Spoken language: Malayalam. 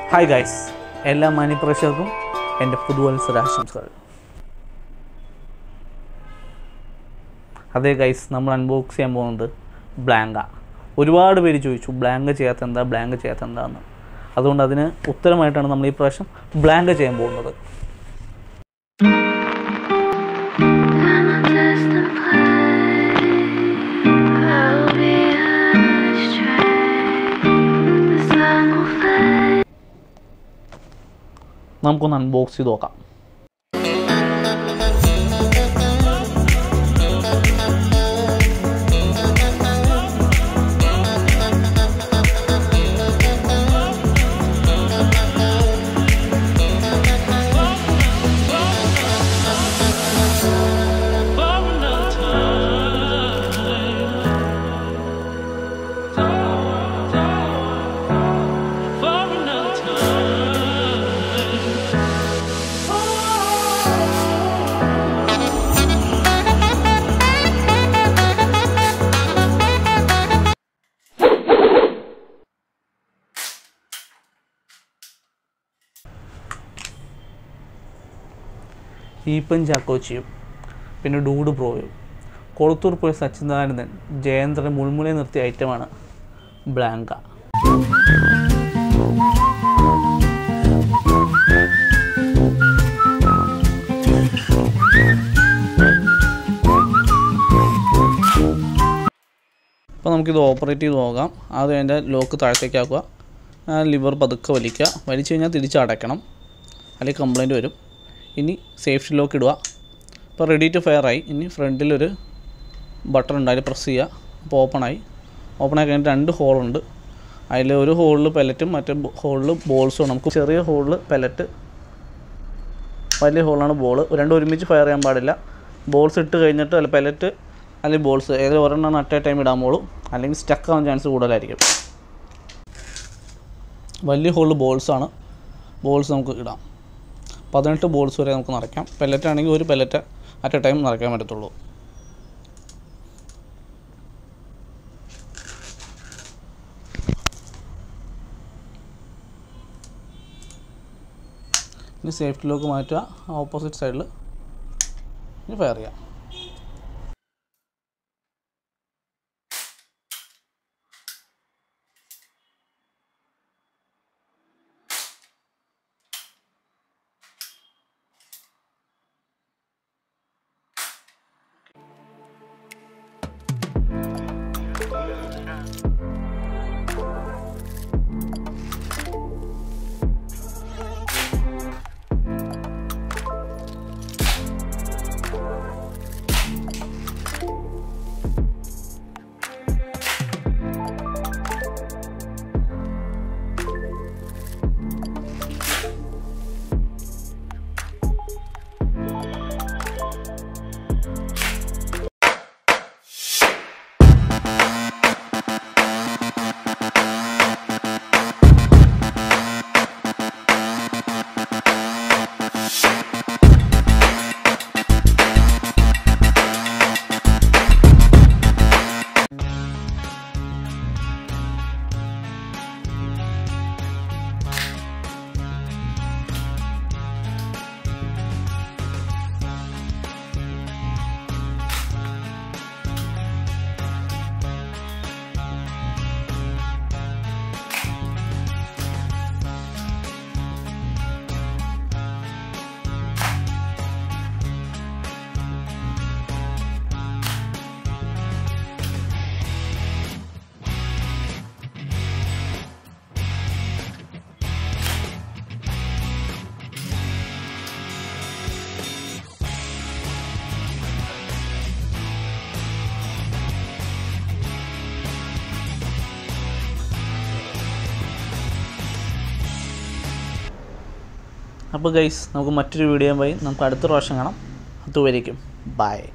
ഹായ് ഗൈസ് എല്ലാ മാന്യപ്രേക്ഷകർക്കും എൻ്റെ പുതുവത്സരാശംസകൾ അതേ ഗൈസ് നമ്മൾ അൺബോക്സ് ചെയ്യാൻ പോകുന്നത് ബ്ലാങ്ക ഒരുപാട് പേര് ചോദിച്ചു ബ്ലാങ്ക് ചെയ്യാത്ത എന്താ ബ്ലാങ്ക് ചെയ്യാത്ത എന്താന്ന് അതുകൊണ്ട് അതിന് ഉത്തരമായിട്ടാണ് നമ്മൾ ഈ പ്രാവശ്യം ബ്ലാങ്ക് ചെയ്യാൻ പോകുന്നത് നമുക്കൊന്ന് അൺബോക്സ് ചെയ്ത് നോക്കാം ഈപ്പൻ ചാക്കോച്ചിയും പിന്നെ ഡൂഡ് ബ്രോയും കൊളത്തൂർ പോയ സച്ചിദാനന്ദൻ ജയേന്ദ്രൻ മുൾമുളയെ നിർത്തിയ ഐറ്റമാണ് ബ്ലാങ്ക അപ്പോൾ നമുക്കിത് ഓപ്പറേറ്റ് ചെയ്ത് നോക്കാം ആദ്യം അതിൻ്റെ ലോക്ക് താഴത്തേക്ക് ആക്കുക ലിവർ പതുക്കെ വലിക്കുക വലിച്ചു കഴിഞ്ഞാൽ തിരിച്ചടയ്ക്കണം അല്ലെങ്കിൽ കംപ്ലൈൻറ്റ് വരും ഇനി സേഫ്റ്റി ലോക്ക് ഇടുക ഇപ്പോൾ റെഡി ടു ഫയർ ആയി ഇനി ഫ്രണ്ടിലൊരു ബട്ടൺ ഉണ്ട് അതിൽ പ്രസ് ചെയ്യുക അപ്പോൾ ഓപ്പണായി ഓപ്പണായി കഴിഞ്ഞിട്ട് രണ്ട് ഹോളുണ്ട് അതിൽ ഒരു ഹോളിൽ പെലറ്റും മറ്റേ ഹോളിൽ ബോൾസും നമുക്ക് ചെറിയ ഹോളിൽ പെലറ്റ് വലിയ ഹോളാണ് ബോൾ രണ്ടും ഒരുമിച്ച് ഫയർ ചെയ്യാൻ പാടില്ല ബോൾസ് ഇട്ട് കഴിഞ്ഞിട്ട് അല്ല പെലറ്റ് അല്ലെങ്കിൽ ബോൾസ് ഏതെങ്കിലും ഒരെണ്ണം അറ്റ് എ ടൈം ഇടാൻ പോളും അല്ലെങ്കിൽ സ്റ്റക്ക് ആവാൻ ചാൻസ് കൂടുതലായിരിക്കും വലിയ ഹോളിൽ ബോൾസാണ് ബോൾസ് നമുക്ക് ഇടാം പതിനെട്ട് ബോൾസ് വരെ നമുക്ക് നിറയ്ക്കാം പെല്ലറ്റ് ആണെങ്കിൽ ഒരു പെല്ലറ്റ് അറ്റ് എ ടൈം നിറയ്ക്കാൻ പറ്റത്തുള്ളൂ ഇനി സേഫ്റ്റി ലോക്ക് മാറ്റുക ഓപ്പോസിറ്റ് സൈഡിൽ ഇനി ഫയർ ചെയ്യാം അപ്പോൾ ഗൈസ് നമുക്ക് മറ്റൊരു വീഡിയോ പോയി നമുക്ക് അടുത്ത പ്രാവശ്യം കാണാം അതുവരേക്കും ബൈ